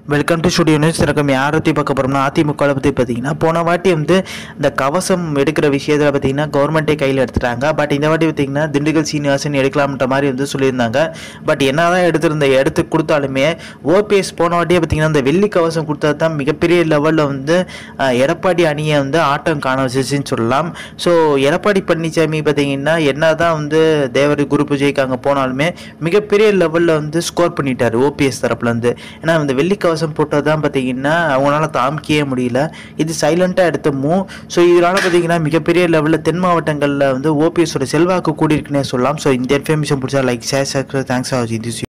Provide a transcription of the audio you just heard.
welcome to studio news எனக்கு யாரை பற்றி பார்க்க போகிறோம்னா அதிமுகவை பற்றி பார்த்தீங்கன்னா போன வாட்டி வந்து இந்த கவசம் எடுக்கிற விஷயத்தில் பார்த்தீங்கன்னா கவர்மெண்ட்டே கையில் எடுத்துட்டாங்க பட் இந்த வாட்டி பார்த்தீங்கன்னா திண்டுக்கல் சீனிவாசன் எடுக்கலாம்ன்ற மாதிரி வந்து சொல்லியிருந்தாங்க பட் என்ன தான் எடுத்திருந்த எடுத்து கொடுத்தாலுமே ஓபிஎஸ் போன வாட்டியே பார்த்தீங்கன்னா இந்த வெள்ளி கவசம் கொடுத்தது தான் மிகப்பெரிய லெவலில் வந்து அஹ், எடப்பாடி அணியை வந்து ஆட்டம் காண வச்சுச்சுன்னு சொல்லலாம் ஸோ எடப்பாடி பழனிசாமி பார்த்தீங்கன்னா என்ன தான் வந்து தேவர் குரு பூஜைக்கு அங்கே போனாலுமே மிகப்பெரிய லெவலில் வந்து ஸ்கோர் பண்ணிட்டாரு ஓபிஎஸ் தரப்புலேருந்து ஏன்னா இந்த வெள்ளி கவசம் போட்டது தான் பார்த்தீங்கன்னா அவங்களால தாமிக்கவே முடியல இது சைலண்ட்டாக எடுத்த மூவ் ஸோ இதனால் பார்த்தீங்கன்னா மிகப்பெரிய லெவலில் தென் மாவட்டங்களில் வந்து ஓபிஎஸோட செல்வாக்கு கூடியிருக்குன்னே சொல்லலாம் ஸோ இந்த இன்ஃபர்மேஷன் பிடிச்சா லைக் ஷேர் தேங்க்ஸ் ஃபார் வாட்சிங் திஸ்